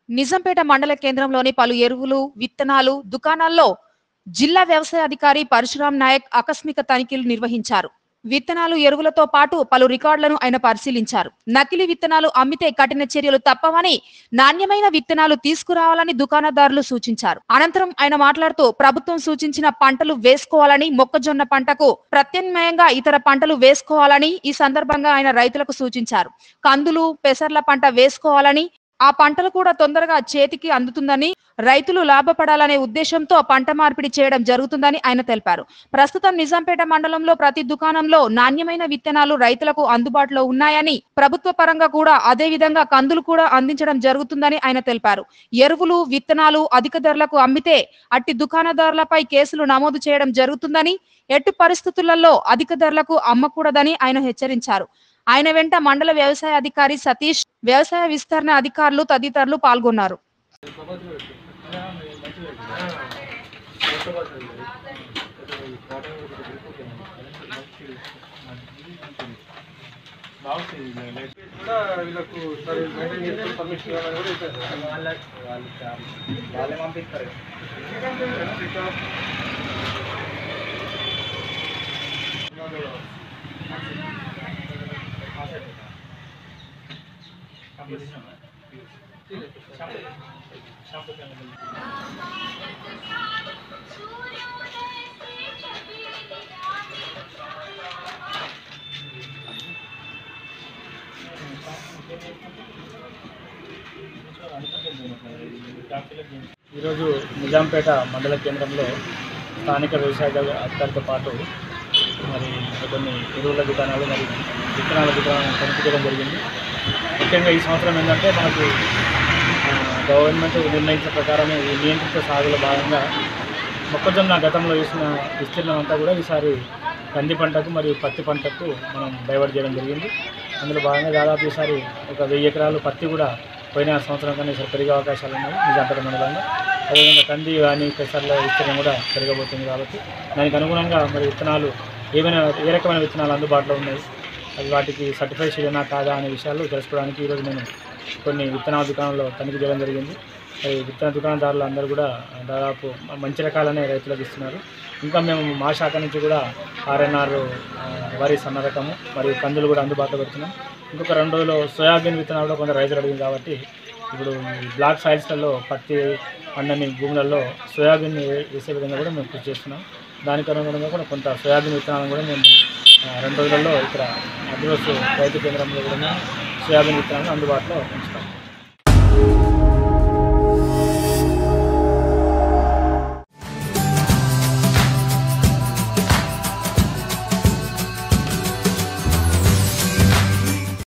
నిజంపేట మండల కేంద్రంలోని పలు ఎరువులు విత్తనాలు దుకాణాల్లో జిల్లా వ్యవసాయ అధికారి పరశురాం నాయక్ ఆకస్మిక తనిఖీలు నిర్వహించారు విత్తనాలు ఎరువులతో పాటు పలు రికార్డులను ఆయన పరిశీలించారు నకిలీ విత్తనాలు అమ్మితే కఠిన చర్యలు తప్పవని నాణ్యమైన విత్తనాలు తీసుకురావాలని దుకాణదారులు సూచించారు అనంతరం ఆయన మాట్లాడుతూ ప్రభుత్వం సూచించిన పంటలు వేసుకోవాలని మొక్కజొన్న పంటకు ప్రత్యామ్నాయంగా ఇతర పంటలు వేసుకోవాలని ఈ సందర్భంగా ఆయన రైతులకు సూచించారు కందులు పెసర్ల పంట వేసుకోవాలని ఆ పంటలు కూడా తొందరగా చేతికి అందుతుందని రైతులు లాభపడాలనే ఉద్దేశంతో పంట మార్పిడి చేయడం జరుగుతుందని ఆయన తెలిపారు ప్రస్తుతం నిజాంపేట మండలంలో ప్రతి దుకాణంలో నాణ్యమైన విత్తనాలు రైతులకు అందుబాటులో ఉన్నాయని ప్రభుత్వ పరంగా కూడా అదే విధంగా కందులు కూడా అందించడం జరుగుతుందని ఆయన తెలిపారు ఎరువులు విత్తనాలు అధిక ధరలకు అమ్మితే అట్టి దుకాణదారులపై కేసులు నమోదు చేయడం జరుగుతుందని ఎట్టి పరిస్థితులలో అధిక ధరలకు అమ్మకూడదని ఆయన హెచ్చరించారు ఆయన వెంట మండల వ్యవసాయ అధికారి సతీష్ వ్యవసాయ విస్తరణ అధికారులు తదితరులు పాల్గొన్నారు కూడా వీళ్ళకు సరే మెయింటైన్ చేస్తే పర్మిషన్ ఇవ్వాలని కూడా చెప్పారు సార్. వాళ్ళే పంపిస్తారు ఈరోజు నిజాంపేట మండల కేంద్రంలో స్థానిక వ్యవసాయ అధికారితో పాటు మరి కొన్ని ఎరువుల దుకాణాలు మరి విత్తనాల దుకాణాలు తనిఖీ చేయడం జరిగింది ముఖ్యంగా ఈ సంవత్సరం ఏంటంటే మనకు ఆ, గవర్నమెంట్ నిర్ణయించిన ప్రకారం ఈ నియంత్రిత సాగులో భాగంగా మొక్కజొన్న గతంలో వేసిన విస్తీర్ణం అంతా కూడా ఈసారి కంది పంటకు మరియు పత్తి పంటకు మనం డైవర్ట్ చేయడం జరిగింది అందులో భాగంగా దాదాపు ఈసారి ఒక వెయ్యి ఎకరాలు పత్తి కూడా పోయిన సంవత్సరం కన్నా ఈసారి పెరిగే అవకాశాలు ఉన్నాయి నిజాంపేట మండలంలో అదేవిధంగా కంది కానీ పెసర్ల విస్తీర్ణం కూడా పెరగబోతుంది కాబట్టి దానికి అనుగుణంగా మరి విత్తనాలు ఏమైనా ఏ రకమైన విత్తనాలు అందుబాటులో ఉన్నాయి అది వాటికి సర్టిఫైడ్ చేయనా కాదా అనే విషయాలు తెలుసుకోవడానికి ఈరోజు నేను కొన్ని విత్తనాల దుకాణంలో తనిఖీ చేయడం జరిగింది మరి విత్తన దుకాణదారులు అందరూ కూడా దాదాపు మంచి రకాలనే రైతులకు ఇస్తున్నారు ఇంకా మేము మా శాఖ నుంచి కూడా ఆర్ఎన్ఆర్ వరి సన్న రకము మరియు కందులు కూడా అందుబాటులో పెడుతున్నాం ఇంకొక రెండు రోజులు సోయాబీన్ విత్తనాలు కూడా కొంత రైతులు అడిగింది కాబట్టి ఇప్పుడు ఈ బ్లాక్ సాయిల్స్లలో పత్తి పండని భూములలో సోయాబీన్ వే- వేసే విధంగా కూడా మేము కృషి చేస్తున్నాం దానికి అనుగుణంగా కూడా కొంత సోయాబీన్ విత్తనాలను కూడా మేము ఆ, రెండు రోజులలో ఇక్కడ అడ్రస్ రైతు కేంద్రంలో కూడా సోయాబీన్ విత్తనాలను అందుబాటులో ఉంచుతాం